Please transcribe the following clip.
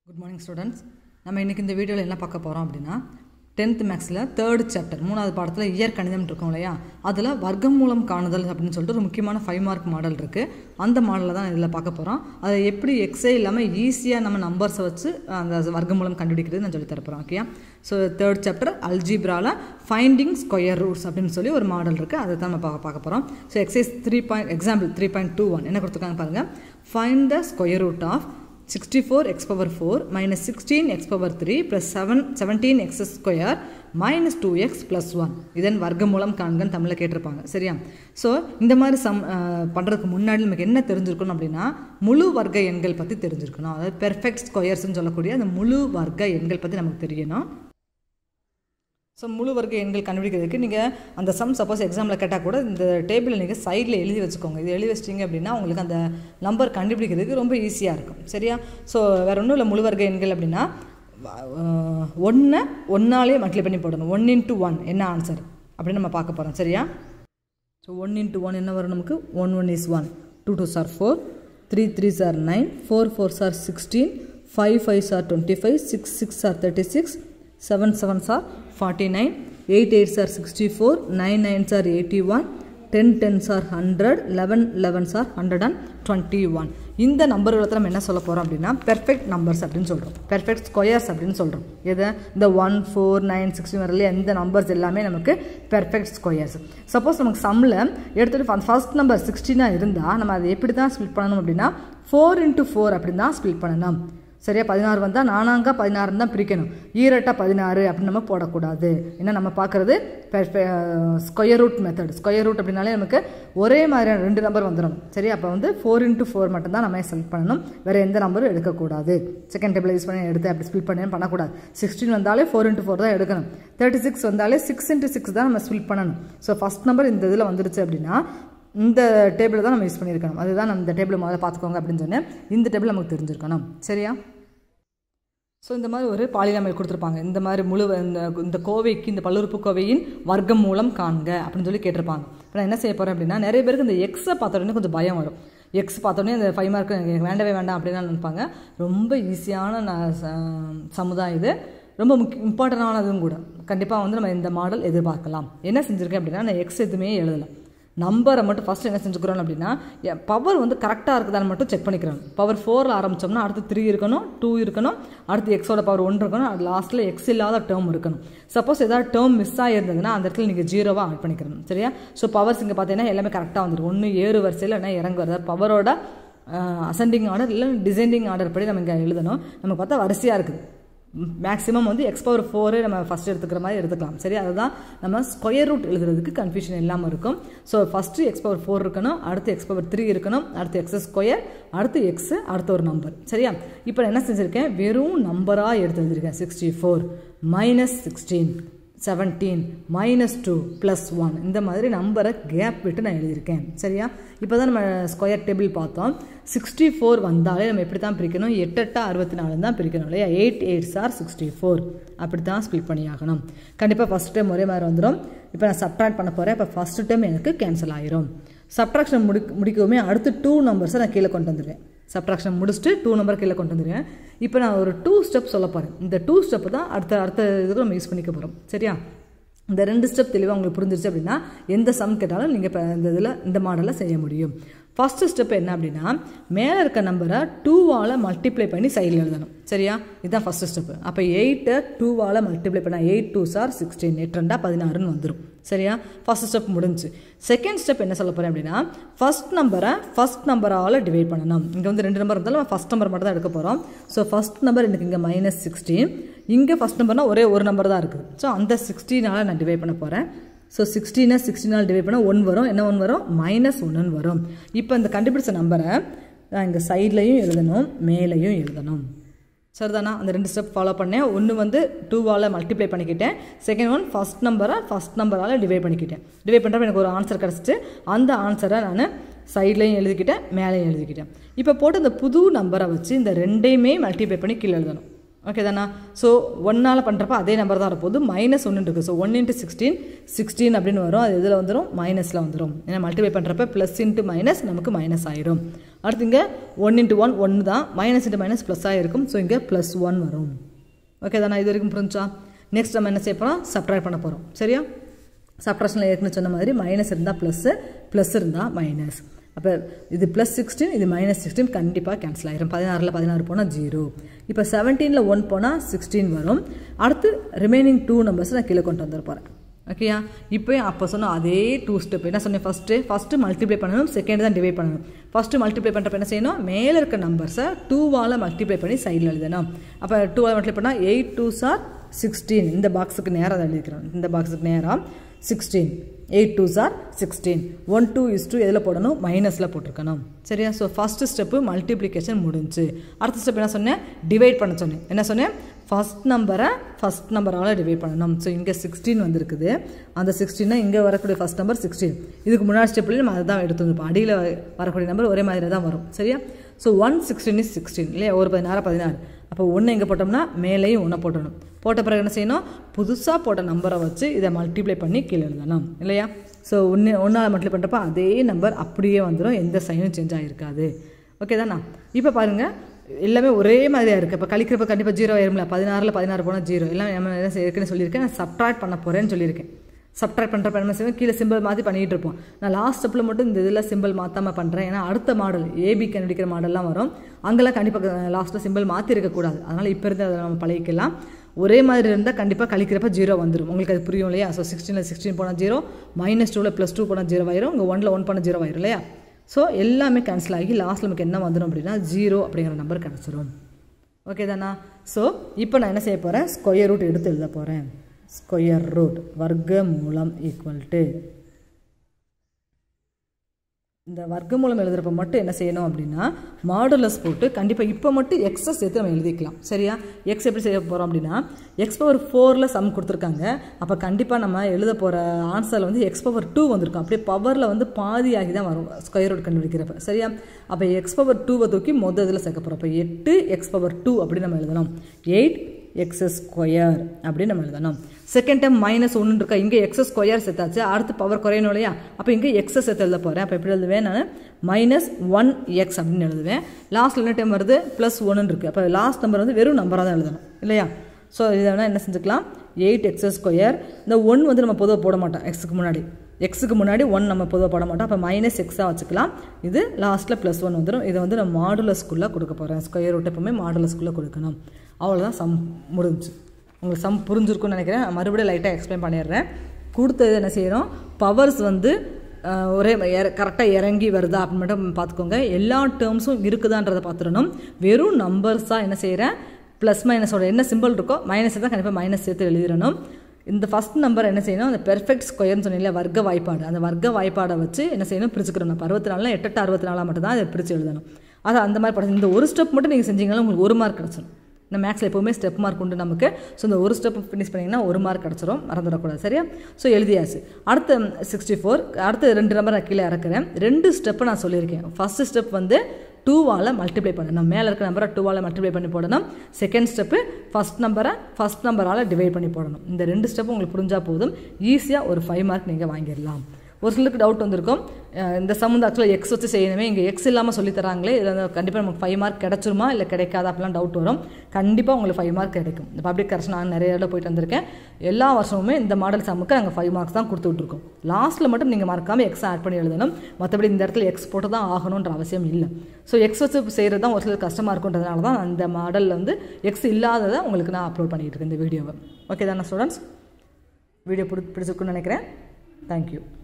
good morning students நம்ம இன்றைக்கி இந்த வீடியோவில் என்ன பார்க்க போகிறோம் அப்படின்னா டென்த் மேக்ஸில் தேர்ட் சாப்டர் மூணாவது பாடத்தில் இயற் கணிதம் இருக்கும் இல்லையா அதில் வர்க்கம் மூலம் காணுதல் அப்படின்னு சொல்லிட்டு ஒரு முக்கியமான ஃபைவ் மார்க் மாடல் இருக்குது அந்த மாடலில் தான் இதில் பார்க்க போகிறோம் அதை எப்படி எக்ஸே இல்லாமல் ஈஸியாக நம்ம நம்பர்ஸை வச்சு அந்த வர்க்கம் மூலம் கண்டுபிடிக்கிறது நான் சொல்லி தரப்போகிறோம் ஓகே ஸோ தேர்ட் சாப்டர் அல்ஜிப்ராவில் ஃபைண்டிங் ஸ்கொயர் ரூட்ஸ் அப்படின்னு சொல்லி ஒரு மாடல் இருக்குது அதை தான் நம்ம பார்க்க பார்க்க போகிறோம் so exercise three point example three point two one என்ன கொடுத்துருக்காங்க பாருங்கள் find the square root of 64 x power 4 minus 16 x power 3 plus 7 17 x square minus 2x plus 1 இதன் வர்க்க மூலம் காண்கன்னு தமிழில் கேட்டிருப்பாங்க சரியா ஸோ இந்த மாதிரி சம் பண்ணுறதுக்கு முன்னாடி நமக்கு என்ன தெரிஞ்சிருக்கணும் அப்படின்னா முழு வர்க்க எண்கள் பற்றி தெரிஞ்சிருக்கணும் அதாவது பெர்ஃபெக்ட் ஸ்கொயர்ஸ்னு சொல்லக்கூடிய அந்த முழு வர்க்க எண்கள் பற்றி நமக்கு தெரியணும் ஸோ முழு வர்க்க எண்கள் கண்டுபிடிக்கிறதுக்கு நீங்கள் அந்த சம் சப்போஸ் எக்ஸாமில் கேட்டால் கூட இந்த டேபிளில் நீங்கள் சைடில் எழுதி வச்சுக்கோங்க இது எழுதி வச்சிட்டிங்க அப்படின்னா உங்களுக்கு அந்த நம்பர் கண்டுபிடிக்கிறதுக்கு ரொம்ப ஈஸியாக இருக்கும் சரியா ஸோ வேறு ஒன்றும் இல்லை முழு வர்க்க எண்கள் அப்படின்னா ஒன்றை ஒன்னாலே மல்டிப்ளை பண்ணி போடணும் ஒன் இன்ட்டு ஒன் என்ன ஆன்சர் அப்படின்னு நம்ம பார்க்க போகிறோம் சரியா ஸோ ஒன் இன்ட்டு ஒன் என்ன வரும் நமக்கு one one is one two two are four three three are nine four four are sixteen five five are twenty five six six are thirty six seven seven are forty nine eight eight are sixty four nine nine are eighty one ten ten are hundred eleven eleven are hundred and twenty one இந்த நம்பர்களை நம்ம என்ன சொல்ல போகிறோம் அப்படின்னா perfect numbers அப்படின்னு சொல்கிறோம் perfect squares அப்படின்னு சொல்கிறோம் எது இந்த ஒன் ஃபோர் நைன் சிக்ஸ்டி வரல எந்த நம்பர்ஸ் எல்லாமே நமக்கு பெர்ஃபெக்ட் ஸ்கொயர்ஸ் சப்போஸ் நமக்கு சம்மில் எடுத்துகிட்டு ஃபர்ஸ்ட் நம்பர் சிக்ஸ்டீனாக இருந்தால் நம்ம அதை எப்படி தான் ஸ்பிளிட் பண்ணணும் அப்படின்னா ஃபோர் இன்ட்டு ஃபோர் அப்படின்னு தான் ஸ்பிளிட் பண்ணணும் சரியா பதினாறு வந்தால் நானாங்க பதினாறுன்னு தான் பிரிக்கணும் ஈரட்டா பதினாறு அப்படின்னு நம்ம போடக்கூடாது ஏன்னா நம்ம பார்க்குறது square root method square root அப்படின்னாலே நமக்கு ஒரே மாதிரியான ரெண்டு நம்பர் வந்துடும் சரி அப்போ வந்து ஃபோர் இன்ட்டு ஃபோர் மட்டும்தான் நம்ம செலக்ட் பண்ணணும் வேறு எந்த நம்பரும் எடுக்கக்கூடாது செகண்ட் டேபிள் யூஸ் பண்ணி எடுத்து அப்படி ஸ்பில் பண்ணி பண்ணக்கூடாது சிக்ஸ்டீன் வந்தாலே ஃபோர் இன்ட்டு ஃபோர் தான் எடுக்கணும் தேர்ட்டி சிக்ஸ் வந்தாலே சிக்ஸ் இன்ட்டு சிக்ஸ் தான் நம்ம ஸ்பில் பண்ணணும் ஸோ ஃபஸ்ட் நம்பர் இந்த இதில் வந்துருச்சு அப்படின்னா இந்த டேபிளை தான் நம்ம யூஸ் பண்ணியிருக்கணும் அதுதான் நம்ம இந்த டேபிள் முதல்ல பார்த்துக்கோங்க அப்படின்னு சொன்னேன் இந்த டேபிள் நமக்கு தெரிஞ்சிருக்கணும் சரியா ஸோ இந்த மாதிரி ஒரு பாலினாமல் கொடுத்துருப்பாங்க இந்த மாதிரி முழு இந்த இந்த கோவைக்கு இந்த பல்லுறுப்பு கோவையின் வர்க்கம் மூலம் காண்க அப்படின்னு சொல்லி கேட்டிருப்பாங்க இப்போ நான் என்ன செய்ய போகிறேன் அப்படின்னா நிறைய பேருக்கு இந்த எக்ஸை பார்த்தோன்னே கொஞ்சம் பயம் வரும் எக்ஸ் பார்த்தோன்னே இந்த ஃபைவ் மார்க் எனக்கு வேண்டவே வேண்டாம் அப்படின்னு நினைப்பாங்க ரொம்ப ஈஸியான சமுதாயம் இது ரொம்ப முக்கிய இம்பார்ட்டண்டானதும் கூட கண்டிப்பாக வந்து நம்ம இந்த மாடல் எதிர்பார்க்கலாம் என்ன செஞ்சுருக்கேன் அப்படின்னா நான் எக்ஸ் எதுவுமே எழுதலை நம்பரை மட்டும் ஃபஸ்ட் என்ன செஞ்சுக்கிறோம் அப்படின்னா பவர் வந்து கரெக்டாக இருக்குதான்னு மட்டும் செக் பண்ணிக்கிறோம் பவர் ஃபோரில் ஆரம்பித்தோம்னா அடுத்து த்ரீ இருக்கணும் டூ இருக்கணும் அடுத்து எக்ஸோட பவர் ஒன்று இருக்கணும் அது லாஸ்ட்டில் எக்ஸ் இல்லாத டேர்ம் இருக்கணும் சப்போஸ் ஏதாவது டேர்ம் மிஸ் ஆகிருந்ததுன்னா அந்த இடத்துல நீங்கள் ஜீரோவாக ஆட் பண்ணிக்கிறணும் சரியா ஸோ பவர்ஸ் இங்கே பார்த்தீங்கன்னா எல்லாமே கரெக்டாக வந்துடும் ஒன்று ஏறு வரிசையில் என்ன இறங்கு வருது பவரோட அசெண்டிங் ஆர்டர் இல்லை டிசைண்டிங் ஆர்டர் படி நம்ம இங்கே எழுதணும் நமக்கு பார்த்தா வரிசையாக இருக்குது மேக்ஸிமம் வந்து எக்ஸ் பவர் ஃபோரு நம்ம ஃபஸ்ட் எடுத்துக்கிற மாதிரி எடுத்துக்கலாம் சரி அதுதான் நம்ம ஸ்கொயர் ரூட் எழுதுறதுக்கு கன்ஃபியூஷன் இல்லாமல் இருக்கும் so first x power four இருக்கணும் அடுத்து எக்ஸ் பவர் த்ரீ இருக்கணும் அடுத்து எக்ஸ் ஸ்கொயர் அடுத்து எக்ஸு அடுத்த ஒரு நம்பர் சரியா இப்போ நான் என்ன செஞ்சுருக்கேன் வெறும் நம்பராக எடுத்து எழுதியிருக்கேன் sixty four minus sixteen seventeen minus two plus one இந்த மாதிரி நம்பரை கேப் விட்டு நான் எழுதியிருக்கேன் சரியா இப்போ தான் நம்ம ஸ்கொயர் டேபிள் பார்த்தோம் சிக்ஸ்டி ஃபோர் வந்தாலே நம்ம எப்படி தான் பிரிக்கணும் எட்டெட்டா அறுபத்தி நாலு தான் பிரிக்கணும் இல்லையா eight eight are sixty four அப்படி தான் ஸ்பிளிட் பண்ணி ஆகணும் கண்டிப்பாக ஃபஸ்ட் டைம் ஒரே மாதிரி வந்துடும் இப்போ நான் சப்ட்ராக்ட் பண்ண போகிறேன் இப்போ ஃபஸ்ட்டு டைம் எனக்கு கேன்சல் ஆயிரும் சப்ட்ராக்ஷன் முடி முடிக்கவுமே அடுத்து டூ நம்பர்ஸை நான் கீழே கொண்டு வந்துடுவேன் சப்ட்ராக்ஷன் முடிச்சுட்டு டூ நம்பர் கீழே கொண்டு வந்துடுவேன் இப்போ நான் ஒரு டூ ஸ்டெப் சொல்ல போகிறேன் இந்த டூ ஸ்டெப் தான் அடுத்த அடுத்த இதுக்கு நம்ம யூஸ் பண்ணிக்க போகிறோம் சரியா இந்த ரெண்டு ஸ்டெப் தெளிவாக உங்களுக்கு புரிஞ்சிருச்சு அப்படின்னா எந்த சம் கேட்டாலும் நீங்கள் இப்போ இந்த இதில் இந்த மாடலில் செய்ய முடியும் ஃபஸ்ட்டு ஸ்டெப் என்ன அப்படின்னா மேலே இருக்க நம்பரை டூவால் மல்டிப்ளை பண்ணி சைடில் எழுதணும் சரியா இதுதான் ஃபஸ்ட்டு ஸ்டெப்பு அப்போ எயிட்டை டூவால் மல்டிப்ளை பண்ணால் எயிட் டூ சார் சிக்ஸ்டீன் எட்டு ரெண்டா பதினாறுன்னு வந்துடும் சரியா ஃபஸ்ட் ஸ்டெப் முடிஞ்சு செகண்ட் ஸ்டெப் என்ன சொல்ல போகிறேன் அப்படின்னா ஃபஸ்ட் நம்பரை ஃபஸ்ட் நம்பரால் டிவைட் பண்ணணும் இங்கே வந்து ரெண்டு நம்பர் இருந்தாலும் ஃபஸ்ட் நம்பர் மட்டும் தான் எடுக்க போகிறோம் ஸோ ஃபஸ்ட் நம்பர் எனக்கு இங்கே மைனஸ் சிக்ஸ்டீன் இங்கே ஃபஸ்ட் நம்பர்னால் ஒரே ஒரு நம்பர் தான் இருக்குது ஸோ அந்த சிக்ஸ்டீனால் நான் டிவைட் பண்ண போகிறேன் ஸோ சிக்ஸ்டீனை சிக்ஸ்டீனால் டிவைட் பண்ணால் ஒன் வரும் என்ன ஒன் வரும் மைனஸ் ஒன்றுன்னு வரும் இப்போ இந்த கண்டுபிடிச்ச நம்பரை நான் இங்கே சைட்லையும் எழுதணும் மேலேயும் எழுதணும் சரிதானா அந்த ரெண்டு ஸ்டெப் ஃபாலோ பண்ணேன் ஒன்று வந்து டூவால் மல்டிப்ளை பண்ணிக்கிட்டேன் செகண்ட் ஒன் ஃபஸ்ட் நம்பரை ஃபஸ்ட் நம்பரால் டிவைட் பண்ணிக்கிட்டேன் டிவைட் பண்ணுறப்ப எனக்கு ஒரு ஆன்சர் கிடச்சிட்டு அந்த ஆன்சரை நான் சைட்லையும் எழுதிக்கிட்டேன் மேலேயும் எழுதிக்கிட்டேன் இப்போ போட்டு இந்த புது நம்பரை வச்சு இந்த ரெண்டையுமே மல்டிப்ளை பண்ணி கீழே எழுதணும் ஓகே தானா ஸோ ஒன்னால் பண்ணுறப்ப அதே நம்பர் தான் வரப்போகுது மைனஸ் ஒன்று இருக்குது so one into sixteen sixteen அப்படின்னு வரும் அது இதில் வந்துடும் மைனஸில் வந்துடும் ஏன்னா மல்டிப்ளை பண்ணுறப்ப ப்ளஸ் இன்ட்டு மைனஸ் நமக்கு மைனஸ் ஆயிரும் அடுத்து இங்கே ஒன் இன்ட்டு ஒன் ஒன்று தான் மைனஸ் இன்ட்டு மைனஸ் ப்ளஸ் ஆகிருக்கும் ஸோ இங்கே ப்ளஸ் ஒன் வரும் ஓகே தானே இது வரைக்கும் புரிஞ்சா நெக்ஸ்ட் நம்ம என்ன செய்ய போகிறோம் சப்ட்ராக்ட் பண்ண போகிறோம் சரியா சப்ட்ராக்ஷனில் ஏற்கனவே சொன்ன மாதிரி மைனஸ் இருந்தால் ப்ளஸ்ஸு ப்ளஸ் இருந்தால் மைனஸ் அப்போ இது ப்ளஸ் சிக்ஸ்டீன் இது மைனஸ் சிக்ஸ்டீன் கண்டிப்பாக கேன்சல் ஆயிரும் பதினாறில் பதினாறு போனால் ஜீரோ இப்போ செவன்டீனில் ஒன் போனால் சிக்ஸ்டீன் வரும் அடுத்து ரிமைனிங் டூ நம்பர்ஸ் நான் கீழே கொண்டு வந்துட போகிறேன் ஓகேயா இப்போ அப்போ சொன்ன அதே டூ ஸ்டெப் என்ன சொன்னேன் ஃபஸ்ட்டு ஃபஸ்ட்டு மல்டிப்ளை பண்ணணும் செகண்ட் தான் டிவைட் பண்ணணும் ஃபஸ்ட்டு மல்டிப்ளை பண்ணுறப்ப என்ன செய்யணும் மேலே இருக்க நம்பர்ஸை டூவால் மல்டிப்ளை பண்ணி சைடில் எழுதணும் அப்போ டூவால் மல்டிப்ளை பண்ணால் எயிட் டூ சார் சிக்ஸ்டீன் இந்த பாக்ஸுக்கு நேராக எழுதிக்கிறோம் இந்த பாக்ஸுக்கு நேராக sixteen eight two are sixteen one two is two எதில் போடணும் மைனஸில் போட்டிருக்கணும் சரியா ஸோ ஃபஸ்ட்டு ஸ்டெப்பு மல்டிப்ளிகேஷன் முடிஞ்சு அடுத்த ஸ்டெப் என்ன சொன்னேன் டிவைட் பண்ண சொன்னேன் என்ன சொன்னேன் ஃபஸ்ட் நம்பரை ஃபஸ்ட் நம்பரால் டிவைட் பண்ணணும் ஸோ இங்கே சிக்ஸ்டீன் வந்திருக்குது அந்த சிக்ஸ்டீனா இங்கே வரக்கூடிய ஃபஸ்ட் நம்பர் சிக்ஸ்டீன் இதுக்கு முன்னாடி ஸ்டெப்லேயும் நம்ம அதை தான் எடுத்து வந்துருப்போம் அடியில் வரக்கூடிய நம்பர் ஒரே மாதிரி தான் வரும் சரியா so one sixteen is sixteen இல்லையா ஒரு பதினாறு பதினாறு அப்போ ஒன்று எங்கே போட்டோம்னா மேலேயும் ஒன்றை போட்டணும் போட்ட பிறகு என்ன செய்யணும் புதுசாக போட்ட நம்பரை வச்சு இதை மல்டிப்ளை பண்ணி கீழே எழுதணும் இல்லையா ஸோ ஒன்று ஒன்றால் மல்டிப்ளை பண்ணுறப்ப அதே நம்பர் அப்படியே வந்துடும் எந்த சைனும் சேஞ்ச் ஆகிருக்காது ஓகே தானா இப்போ பாருங்கள் எல்லாமே ஒரே மாதிரியாக இருக்குது இப்போ கழிக்கிறப்ப கண்டிப்பாக ஜீரோ ஆயிரும்ல பதினாறில் பதினாறு போனால் ஜீரோ எல்லாம் நம்ம என்ன இருக்குன்னு சொல்லியிருக்கேன் நான் சப்ட்ராக்ட் பண்ண போகிறேன்னு சொல்லியிருக்கேன் சப்ட்ராக்ட் பண்ணுறப்ப என்ன செய்வேன் கீழே சிம்பிள் மாற்றி பண்ணிகிட்டு இருப்போம் நான் லாஸ்ட் ஸ்டெப்பில் மட்டும் இந்த இதில் சிம்பிள் மாற்றாமல் பண்ணுறேன் ஏன்னா அடுத்த மாடல் ஏபி கண்டுபிடிக்கிற மாடல்லாம் வரும் அங்கெல்லாம் கண்டிப்பாக லாஸ்ட்டில் சிம்பிள் மாற்றி இருக்கக்கூடாது அதனால் இப்போ இருந்து அதை நம்ம பழகிக்கலாம் ஒரே மாதிரி இருந்தால் கண்டிப்பாக கழிக்கிறப்ப ஜீரோ வந்துடும் உங்களுக்கு அது புரியும் இல்லையா ஸோ சிக்ஸ்டீனில் சிக்ஸ்டீன் போனால் ஜீரோ மைனஸ் டூவில் ப்ளஸ் டூ போனால் ஜீரோ ஆயிரும் உங்கள் ஒனில் ஒன் பண்ண ஜீரோ ஆயிரும் இல்லையா ஸோ எல்லாமே கேன்சல் ஆகி லாஸ்ட்டில் நமக்கு என்ன வந்துடும் அப்படின்னா ஜீரோ அப்படிங்கிற நம்பர் கிடச்சிரும் ஓகே தானா ஸோ இப்போ நான் என்ன செய்ய போகிறேன் ஸ்கொயர் ரூட் எடுத்து எழுத போகிறேன் ஸ்கொயர் ரூட் வர்க்க மூலம் ஈக்குவல் டு இந்த வர்க்கமூலம் எழுதுறப்ப மட்டும் என்ன செய்யணும் அப்படின்னா மாடுலஸ் போட்டு கண்டிப்பாக இப்போ மட்டும் எக்ஸை சேர்த்து நம்ம எழுதிக்கலாம் சரியா எக்ஸ் எப்படி செய்ய போகிறோம் அப்படின்னா எக்ஸ் பவர் ஃபோரில் சம் கொடுத்துருக்காங்க அப்போ கண்டிப்பாக நம்ம எழுத போகிற ஆன்சரில் வந்து எக்ஸ் பவர் டூ வந்திருக்கும் அப்படியே பவரில் வந்து பாதியாகி தான் வரும் ஸ்கொயர் ரூட் கண்டுபிடிக்கிறப்ப சரியா அப்போ எக்ஸ் பவர் டூவை தூக்கி மொதல் இதில் சேர்க்க போகிறோம் அப்போ எட்டு எக்ஸ் பவர் டூ அப்படின்னு நம்ம எழுதணும் எயிட் எக்ஸ் ஸ்கொயர் அப்படின்னு நம்ம எழுதணும் செகண்ட் டைம் மைனஸ் ஒன்று இருக்கா இங்கே எக்ஸ் ஸ்கொயர் சேர்த்தாச்சு அடுத்து பவர் குறையணும் இல்லையா அப்போ இங்கே எக்ஸை சேர்த்து எழுத போகிறேன் அப்போ எப்படி எழுதுவேன் நான் மைனஸ் ஒன் எக்ஸ் அப்படின்னு எழுதுவேன் லாஸ்ட் என்ன டைம் வருது ப்ளஸ் ஒன்று இருக்குது அப்போ லாஸ்ட் நம்பர் வந்து வெறும் நம்பராக தான் எழுதணும் இல்லையா ஸோ இதை வேணால் என்ன செஞ்சுக்கலாம் எயிட் எக்ஸ் ஸ்கொயர் இந்த ஒன் வந்து நம்ம பொதுவாக போட மாட்டோம் எக்ஸுக்கு முன்னாடி எக்ஸுக்கு முன்னாடி ஒன் நம்ம பொதுவாக போட மாட்டோம் அப்போ மைனஸ் எக்ஸாக வச்சுக்கலாம் இது லாஸ்ட்டில் ப்ளஸ் ஒன் வந்துடும் இதை வந்து நான் மாடுலஸ்குள்ளே கொடுக்க போகிறேன் ஸ்கொயர் ரூட் எப்பவுமே மாடுலஸ்குள்ளே கொடுக்கணும் அவ்வளோதான் சம் முடிஞ்சு உங்களுக்கு சம் புரிஞ்சிருக்கும்னு நினைக்கிறேன் மறுபடியும் லைட்டாக எக்ஸ்பிளைன் பண்ணிடுறேன் கொடுத்தது என்ன செய்கிறோம் பவர்ஸ் வந்து ஒரே கரெக்டாக இறங்கி வருதா அப்படின்னு மட்டும் பார்த்துக்கோங்க எல்லா டேர்ம்ஸும் இருக்குதான்றதை பார்த்துடணும் வெறும் நம்பர்ஸாக என்ன செய்கிறேன் ப்ளஸ் மைனஸோட என்ன சிம்பிள் இருக்கோ மைனஸ் தான் கண்டிப்பாக மைனஸ் சேர்த்து எழுதிடணும் இந்த ஃபஸ்ட் நம்பர் என்ன செய்யணும் அந்த பெர்ஃபெக்ட் ஸ்கொயர்னு சொன்னீங்களே வர்க்க வாய்ப்பாடு அந்த வர்க்க வாய்ப்பாடை வச்சு என்ன செய்யணும் பிரிச்சுக்கிறோம் இப்போ அறுபத்தி நாலில் எட்டு எட்டு அறுபத்தி நாலாக மட்டும் தான் அதை பிரித்து எழுதணும் அது அந்த மாதிரி படம் இந்த ஒரு ஸ்டெப் மட்டும் நீங்கள் செஞ்சீங்கன்னா உங்களுக்கு ஒரு மார்க் கிடச்சிடும் இந்த மேக்ஸில் எப்போவுமே ஸ்டெப் மார்க் உண்டு நமக்கு ஸோ இந்த ஒரு ஸ்டெப் ஃபினிஷ் பண்ணிங்கன்னா ஒரு மார்க் கிடச்சிரும் மறந்துடக்கூடாது சரியா ஸோ எழுதியாச்சு அடுத்த சிக்ஸ்டி ஃபோர் அடுத்த ரெண்டு நம்பர் நான் கீழே இறக்குறேன் ரெண்டு ஸ்டெப்பு நான் சொல்லியிருக்கேன் ஃபஸ்ட்டு ஸ்டெப் வந்து டூவால் மல்டிப்ளை பண்ணணும் மேலே இருக்க நம்பரை டூவால் மல்டிப்ளை பண்ணி போடணும் செகண்ட் ஸ்டெப்பு ஃபஸ்ட் நம்பரை ஃபஸ்ட் நம்பரால் டிவைட் பண்ணி போடணும் இந்த ரெண்டு ஸ்டெப்பு உங்களுக்கு புரிஞ்சால் போதும் ஈஸியாக ஒரு ஃபைவ் மார்க் நீங்கள் வாங்கிடலாம் ஒரு சிலருக்கு டவுட் வந்திருக்கும் இந்த சம்மந்த ஆக்சுவலாக எக்ஸ் வச்சு செய்யணுமே இங்கே எக்ஸ் இல்லாமல் சொல்லி தராங்களே இதில் வந்து கண்டிப்பாக நமக்கு ஃபைவ் மார்க் கிடச்சிருமா இல்லை கிடைக்காதா அப்படிலாம் டவுட் வரும் கண்டிப்பாக உங்களுக்கு ஃபைவ் மார்க் கிடைக்கும் இந்த பப்ளிக் கரெக்ஷன் நான் நிறைய இடம் போயிட்டு வந்திருக்கேன் எல்லா வருஷமுமே இந்த மாடல் சம்முக்கு நாங்கள் ஃபைவ் மார்க்ஸ் தான் கொடுத்து விட்ருக்கோம் லாஸ்ட்டில் மட்டும் நீங்கள் மறக்காமல் எக்ஸ் ஆட் பண்ணி எழுதணும் மற்றபடி இந்த இடத்துல எக்ஸ் போட்டு தான் ஆகணுன்ற அவசியம் இல்லை ஸோ எக்ஸ் வச்சு செய்கிறது தான் ஒரு சிலர் கஷ்டமாக இருக்குன்றதுனால தான் அந்த மாடலில் வந்து எக்ஸ் இல்லாததை உங்களுக்கு நான் அப்லோட் பண்ணிகிட்டு இருக்கேன் இந்த வீடியோவை ஓகே தானே ஸ்டூடெண்ட்ஸ் வீடியோ பிடி பிடிச்சிருக்குன்னு நினைக்கிறேன் தேங்க்யூ